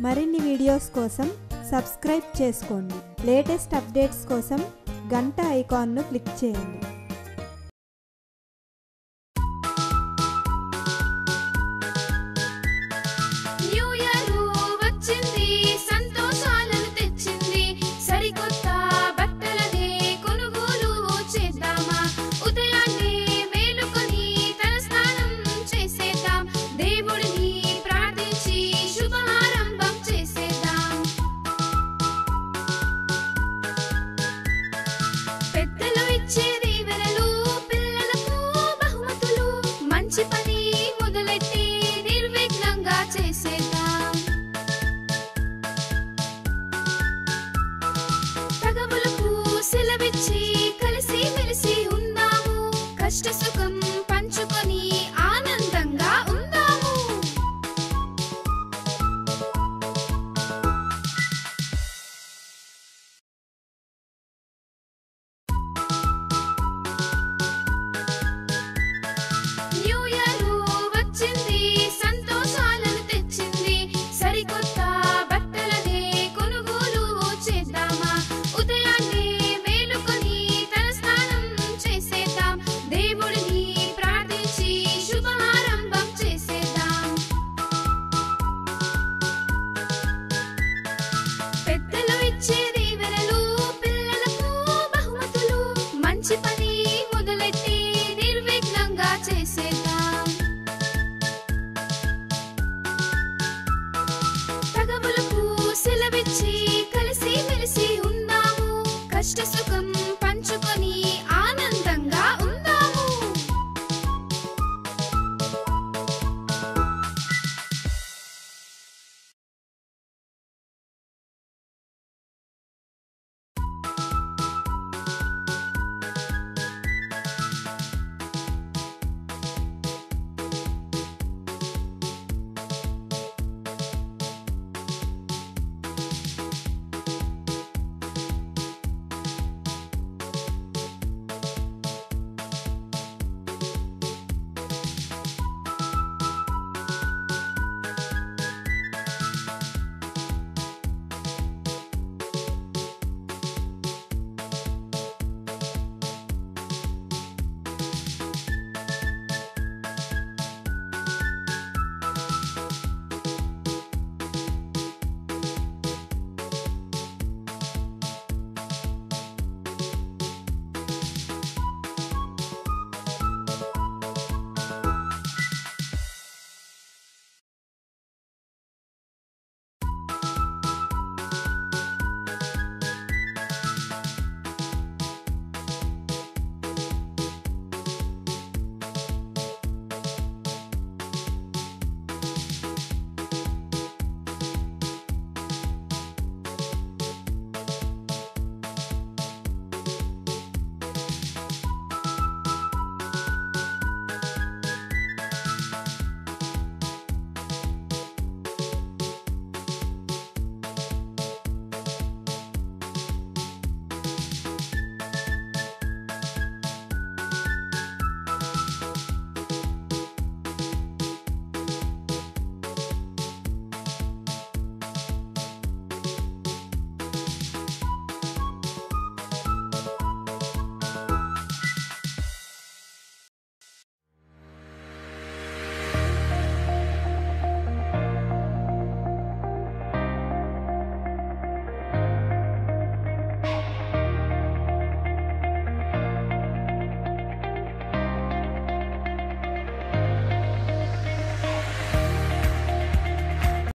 మరిన్ని వీడియోస్ కోసం సబ్స్క్రైబ్ చేసుకోండి లేటెస్ట్ అప్డేట్స్ కోసం గంట ఐకాన్ను క్లిక్ చేయండి న్యూ ఇయర్ వచ్చింది సంతోషాలను తెచ్చింది సరికొత్త బట్టలనే కొనుగోలు చేద్దామా ఉదయాన్నే మేలుకొని తల స్నానం చేసేద్దాం దేవుడిని ప్రార్థించి శుభారంభం చేసేద్దాం పెద్దలు ఇచ్చే దీవెనలు పిల్లలకు బహుమతులు మంచి పని మొదలెట్టి నిర్విఘ్నంగా చేసేద్దాం తగవులకు సెలవిచ్చి కలిసి మెలిసి ఉందాము కష్ట సుఖం పంచుకొని ఆనందంగా ఉందాము న్యూ ఇయర్ వచ్చింది సంతోషాలను తెచ్చింది సరికొత్త బట్టలనే కొనుగోలు చేద్దామా ఉదయాన్నే మేలుకొని తల స్నానం చేసేద్దాం దేవుడిని ప్రార్థించి శుభారంభం చేసేద్దాం పెద్దలు ఇచ్చే దీవెనలు పిల్లలకు బహుమతులు మంచి పని మొదలెట్టి నిర్విఘ్నంగా చేసేద్దాం తగవులకు సెలవిచ్చి కలిసి మెలిసి ఉందాము కష్ట సుఖం